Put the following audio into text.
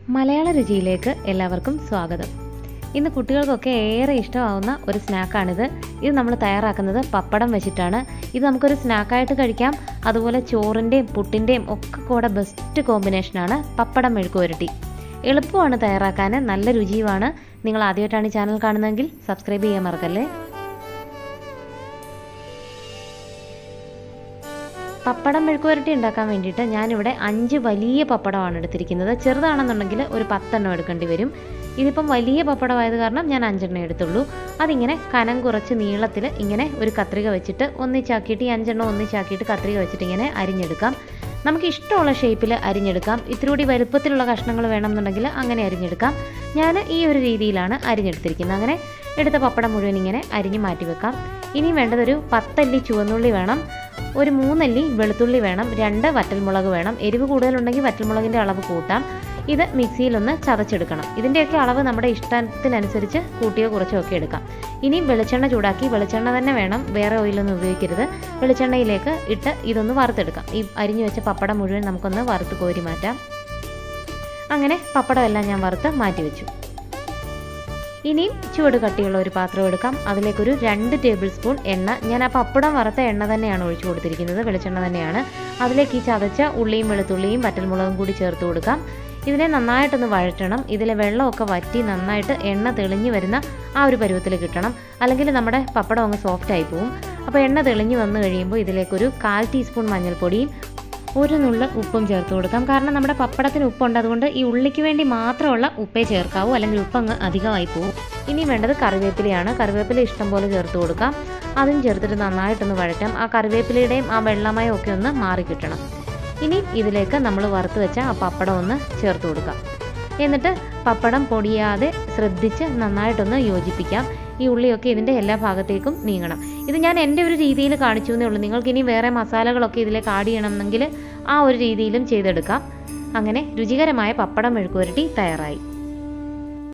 മലയാള രുചിയിലേക്ക് എല്ലാവർക്കും സ്വാഗതം ഇന്ന് കുട്ടികൾക്കൊക്കെ ഏറെ ഇഷ്ടമാവുന്ന ഒരു സ്നാക്കാണിത് ഇത് നമ്മൾ തയ്യാറാക്കുന്നത് പപ്പടം വെച്ചിട്ടാണ് ഇത് നമുക്കൊരു സ്നാക്കായിട്ട് കഴിക്കാം അതുപോലെ ചോറിൻ്റെയും പുട്ടിൻ്റെയും ഒക്കെ കൂടെ ബെസ്റ്റ് കോമ്പിനേഷനാണ് പപ്പടം മെഴുക്ക് പുരട്ടി എളുപ്പമാണ് തയ്യാറാക്കാൻ നല്ല രുചിയുമാണ് നിങ്ങൾ ആദ്യമായിട്ടാണ് ഈ ചാനൽ കാണുന്നതെങ്കിൽ സബ്സ്ക്രൈബ് ചെയ്യാൻ മറക്കല്ലേ പപ്പടം മെഴുക്കുവരട്ടി ഉണ്ടാക്കാൻ വേണ്ടിയിട്ട് ഞാനിവിടെ അഞ്ച് വലിയ പപ്പടമാണ് എടുത്തിരിക്കുന്നത് ചെറുതാണെന്നുണ്ടെങ്കിൽ ഒരു പത്തെണ്ണം എടുക്കേണ്ടി വരും ഇതിപ്പം വലിയ പപ്പടമായത് കാരണം ഞാൻ അഞ്ചെണ്ണം എടുത്തുള്ളൂ അതിങ്ങനെ കനം കുറച്ച് നീളത്തിൽ ഇങ്ങനെ ഒരു കത്രിക വെച്ചിട്ട് ഒന്നിച്ചാക്കിയിട്ട് ഈ അഞ്ചെണ്ണം ഒന്നിച്ചാക്കിയിട്ട് കത്രിക വെച്ചിട്ട് ഇങ്ങനെ അരിഞ്ഞെടുക്കാം നമുക്ക് ഇഷ്ടമുള്ള ഷേപ്പിൽ അരിഞ്ഞെടുക്കാം ഇത്തിരി കൂടി വലുപ്പത്തിലുള്ള കഷ്ണങ്ങൾ വേണമെന്നുണ്ടെങ്കിൽ അങ്ങനെ അരിഞ്ഞെടുക്കാം ഞാൻ ഈ ഒരു രീതിയിലാണ് അരിഞ്ഞെടുത്തിരിക്കുന്നത് അങ്ങനെ എടുത്ത പപ്പടം മുഴുവൻ ഇങ്ങനെ അരിഞ്ഞ് മാറ്റി വെക്കാം ഇനി വേണ്ടതൊരു പത്തല്ലി ചുവന്നുള്ളി വേണം ഒരു മൂന്നല്ലി വെളുത്തുള്ളി വേണം രണ്ട് വറ്റൽമുളക് വേണം എരിവ് കൂടുതലുണ്ടെങ്കിൽ വറ്റൽമുളകിൻ്റെ അളവ് കൂട്ടാം ഇത് മിക്സിയിലൊന്ന് ചതച്ചെടുക്കണം ഇതിൻ്റെയൊക്കെ അളവ് നമ്മുടെ ഇഷ്ടത്തിനനുസരിച്ച് കൂട്ടിയോ കുറച്ചോ ഒക്കെ എടുക്കാം ഇനി വെളിച്ചെണ്ണ ചൂടാക്കി വെളിച്ചെണ്ണ തന്നെ വേണം വേറെ ഓയിലൊന്നും ഉപയോഗിക്കരുത് വെളിച്ചെണ്ണയിലേക്ക് ഇട്ട് ഇതൊന്ന് വറുത്തെടുക്കാം ഈ അരിഞ്ഞു വെച്ച പപ്പടം മുഴുവൻ നമുക്കൊന്ന് വറുത്ത് കോരി മാറ്റാം അങ്ങനെ പപ്പടം എല്ലാം ഞാൻ വറുത്ത് മാറ്റി വെച്ചു ഇനിയും ചുവട് കട്ടിയുള്ള ഒരു പാത്രം എടുക്കാം അതിലേക്കൊരു രണ്ട് ടേബിൾ സ്പൂൺ എണ്ണ ഞാൻ ആ പപ്പടം വറുത്ത എണ്ണ തന്നെയാണ് ഒഴിച്ചു കൊടുത്തിരിക്കുന്നത് വെളിച്ചെണ്ണ തന്നെയാണ് അതിലേക്ക് ഈ ചതച്ച ഉള്ളിയും വെളുത്തുള്ളിയും വറ്റൽമുളകും കൂടി ചേർത്ത് കൊടുക്കാം ഇതിനെ നന്നായിട്ടൊന്ന് വഴറ്റണം ഇതിലെ വെള്ളമൊക്കെ വറ്റി നന്നായിട്ട് എണ്ണ തെളിഞ്ഞു വരുന്ന ആ ഒരു പരുവത്തിൽ കിട്ടണം അല്ലെങ്കിൽ നമ്മുടെ പപ്പടം അങ്ങ് സോഫ്റ്റ് ആയി പോവും അപ്പോൾ എണ്ണ തെളിഞ്ഞു വന്നു കഴിയുമ്പോൾ ഇതിലേക്കൊരു കാൽ ടീസ്പൂൺ മഞ്ഞൾപ്പൊടിയും ഒരു നുള്ള് ഉപ്പും ചേർത്ത് കൊടുക്കാം കാരണം നമ്മുടെ പപ്പടത്തിന് ഉപ്പുണ്ട് അതുകൊണ്ട് ഈ ഉള്ളിക്ക് വേണ്ടി മാത്രമുള്ള ഉപ്പേ ചേർക്കാവൂ അല്ലെങ്കിൽ ഉപ്പ് അങ്ങ് അധികമായി പോകും ഇനി വേണ്ടത് കറിവേപ്പിലയാണ് കറിവേപ്പില ഇഷ്ടം പോലെ ചേർത്ത് കൊടുക്കാം അതും ചേർത്തിട്ട് നന്നായിട്ടൊന്ന് വഴറ്റാം ആ കറിവേപ്പിലയുടെയും ആ വെള്ളമയം ഒക്കെ ഒന്ന് മാറി കിട്ടണം ഇനി ഇതിലേക്ക് നമ്മൾ വറുത്ത് വെച്ച ആ പപ്പടം ഒന്ന് ചേർത്ത് കൊടുക്കാം എന്നിട്ട് പപ്പടം പൊടിയാതെ ശ്രദ്ധിച്ച് നന്നായിട്ടൊന്ന് യോജിപ്പിക്കാം ഈ ഉള്ളിയൊക്കെ ഇതിൻ്റെ എല്ലാ ഭാഗത്തേക്കും നീങ്ങണം ഇത് ഞാൻ എൻ്റെ ഒരു രീതിയിൽ കാണിച്ചു എന്നേ ഉള്ളൂ നിങ്ങൾക്ക് ഇനി വേറെ മസാലകളൊക്കെ ഇതിലേക്ക് ആഡ് ചെയ്യണമെന്നെങ്കിൽ ആ ഒരു രീതിയിലും ചെയ്തെടുക്കാം അങ്ങനെ രുചികരമായ പപ്പടം മെഴുക്കുവരട്ടി തയ്യാറായി